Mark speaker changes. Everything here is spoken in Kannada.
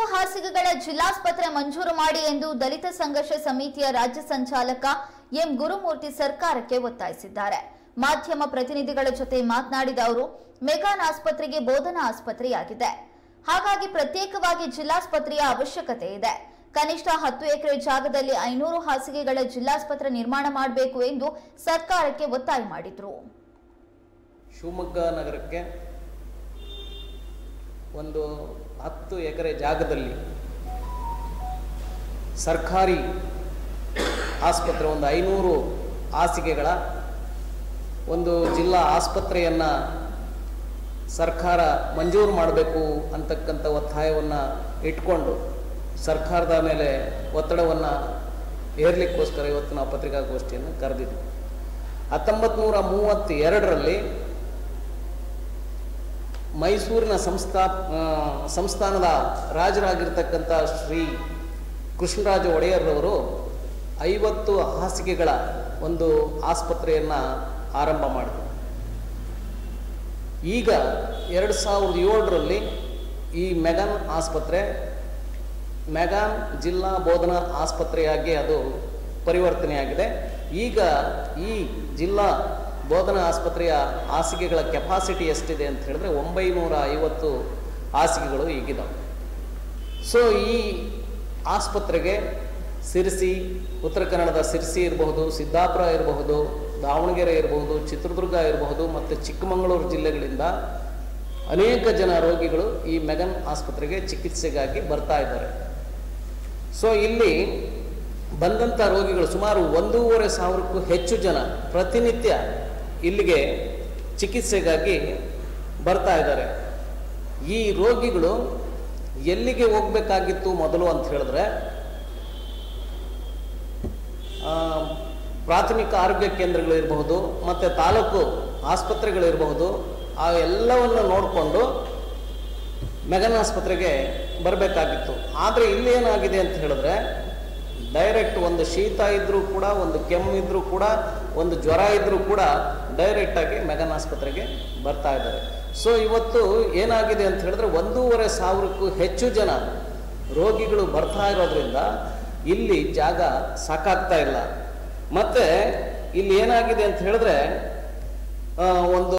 Speaker 1: ಹಾಸಿಗೆಗಳ ಜಿಲ್ಲಾಸ್ಪತ್ರೆ ಮಂಜೂರು ಮಾಡಿ ಎಂದು ದಲಿತ ಸಂಘರ್ಷ ಸಮಿತಿಯ ರಾಜ್ಯ ಸಂಚಾಲಕ ಎಂ ಗುರುಮೂರ್ತಿ ಸರ್ಕಾರಕ್ಕೆ ಒತ್ತಾಯಿಸಿದ್ದಾರೆ ಮಾಧ್ಯಮ ಪ್ರತಿನಿಧಿಗಳ ಜೊತೆ ಮಾತನಾಡಿದ ಅವರು ಮೆಗಾನ್ ಆಸ್ಪತ್ರೆಗೆ ಬೋಧನಾ ಆಸ್ಪತ್ರೆಯಾಗಿದೆ ಹಾಗಾಗಿ ಪ್ರತ್ಯೇಕವಾಗಿ ಜಿಲ್ಲಾಸ್ಪತ್ರೆಯ ಅವಶ್ಯಕತೆ ಇದೆ ಕನಿಷ್ಠ ಹತ್ತು ಎಕರೆ ಜಾಗದಲ್ಲಿ ಐನೂರು ಹಾಸಿಗೆಗಳ ಜಿಲ್ಲಾಸ್ಪತ್ರೆ ನಿರ್ಮಾಣ ಮಾಡಬೇಕು ಎಂದು ಸರ್ಕಾರಕ್ಕೆ ಒತ್ತಾಯ ಮಾಡಿದ್ರು
Speaker 2: ಶಿವಮೊಗ್ಗ ನಗರಕ್ಕೆ ಒಂದು ಹತ್ತು ಎಕರೆ ಜಾಗದಲ್ಲಿ ಸರ್ಕಾರಿ ಆಸ್ಪತ್ರೆ ಒಂದು ಐನೂರು ಹಾಸಿಗೆಗಳ ಒಂದು ಜಿಲ್ಲಾ ಆಸ್ಪತ್ರೆಯನ್ನು ಸರ್ಕಾರ ಮಂಜೂರು ಮಾಡಬೇಕು ಅಂತಕ್ಕಂಥ ಒತ್ತಾಯವನ್ನು ಇಟ್ಕೊಂಡು ಸರ್ಕಾರದ ಮೇಲೆ ಒತ್ತಡವನ್ನು ಹೇರಲಿಕ್ಕೋಸ್ಕರ ಇವತ್ತು ನಾವು ಪತ್ರಿಕಾಗೋಷ್ಠಿಯನ್ನು ಕರೆದಿದ್ವಿ ಹತ್ತೊಂಬತ್ತು ನೂರ ಮೂವತ್ತೆರಡರಲ್ಲಿ ಮೈಸೂರಿನ ಸಂಸ್ಥಾ ಆ, ಸಂಸ್ಥಾನದ ರಾಜರಾಗಿರ್ತಕ್ಕಂಥ ಶ್ರೀ ಕೃಷ್ಣರಾಜ ಒಡೆಯರ್ರವರು ಐವತ್ತು ಹಾಸಿಗೆಗಳ ಒಂದು ಆಸ್ಪತ್ರೆಯನ್ನು ಆರಂಭ ಮಾಡಿದರು ಈಗ ಎರಡು ಸಾವಿರದ ಏಳರಲ್ಲಿ ಈ ಮೆಗಾನ್ ಆಸ್ಪತ್ರೆ ಮೆಗಾನ್ ಜಿಲ್ಲಾ ಬೋಧನಾ ಆಸ್ಪತ್ರೆಯಾಗಿ ಅದು ಪರಿವರ್ತನೆಯಾಗಿದೆ ಈಗ ಈ ಜಿಲ್ಲಾ ಬೋಧನಾ ಆಸ್ಪತ್ರೆಯ ಹಾಸಿಗೆಗಳ ಕೆಪಾಸಿಟಿ ಎಷ್ಟಿದೆ ಅಂತ ಹೇಳಿದ್ರೆ ಒಂಬೈನೂರ ಐವತ್ತು ಹಾಸಿಗೆಗಳು ಈಗಿದಾವೆ ಸೊ ಈ ಆಸ್ಪತ್ರೆಗೆ ಸಿರಿಸಿ ಉತ್ತರ ಕನ್ನಡದ ಸಿರಿಸಿ ಇರಬಹುದು ಸಿದ್ದಾಪುರ ಇರಬಹುದು ದಾವಣಗೆರೆ ಇರಬಹುದು ಚಿತ್ರದುರ್ಗ ಇರಬಹುದು ಮತ್ತು ಚಿಕ್ಕಮಗಳೂರು ಜಿಲ್ಲೆಗಳಿಂದ ಅನೇಕ ಜನ ರೋಗಿಗಳು ಈ ಮೆಗನ್ ಆಸ್ಪತ್ರೆಗೆ ಚಿಕಿತ್ಸೆಗಾಗಿ ಬರ್ತಾ ಇದ್ದಾರೆ ಸೊ ಇಲ್ಲಿ ಬಂದಂಥ ರೋಗಿಗಳು ಸುಮಾರು ಒಂದೂವರೆ ಸಾವಿರಕ್ಕೂ ಹೆಚ್ಚು ಜನ ಪ್ರತಿನಿತ್ಯ ಇಲ್ಲಿಗೆ ಚಿಕಿತ್ಸೆಗಾಗಿ ಬರ್ತಾ ಇದ್ದಾರೆ ಈ ರೋಗಿಗಳು ಎಲ್ಲಿಗೆ ಹೋಗಬೇಕಾಗಿತ್ತು ಮೊದಲು ಅಂತ ಹೇಳಿದ್ರೆ ಆ, ಪ್ರಾಥಮಿಕ ಆರೋಗ್ಯ ಕೇಂದ್ರಗಳಿರಬಹುದು ಮತ್ತು ತಾಲೂಕು ಆಸ್ಪತ್ರೆಗಳಿರಬಹುದು ಆ ಎಲ್ಲವನ್ನು ನೋಡಿಕೊಂಡು ಮೆಗನ್ ಆಸ್ಪತ್ರೆಗೆ ಬರಬೇಕಾಗಿತ್ತು ಆದರೆ ಇಲ್ಲಿ ಏನಾಗಿದೆ ಅಂತ ಹೇಳಿದ್ರೆ ಡೈರೆಕ್ಟ್ ಒಂದು ಶೀತ ಇದ್ದರೂ ಕೂಡ ಒಂದು ಕೆಮ್ಮು ಇದ್ದರೂ ಕೂಡ ಒಂದು ಜ್ವರ ಇದ್ದರೂ ಕೂಡ ಡೈರೆಕ್ಟಾಗಿ ಮೆಗನ್ ಆಸ್ಪತ್ರೆಗೆ ಬರ್ತಾ ಇದ್ದಾರೆ ಸೊ ಇವತ್ತು ಏನಾಗಿದೆ ಅಂತ ಹೇಳಿದ್ರೆ ಒಂದೂವರೆ ಸಾವಿರಕ್ಕೂ ಹೆಚ್ಚು ಜನ ರೋಗಿಗಳು ಬರ್ತಾ ಇರೋದ್ರಿಂದ ಇಲ್ಲಿ ಜಾಗ ಸಾಕಾಗ್ತಾ ಇಲ್ಲ ಮತ್ತು ಇಲ್ಲಿ ಏನಾಗಿದೆ ಅಂತ ಹೇಳಿದ್ರೆ ಆ, ಒಂದು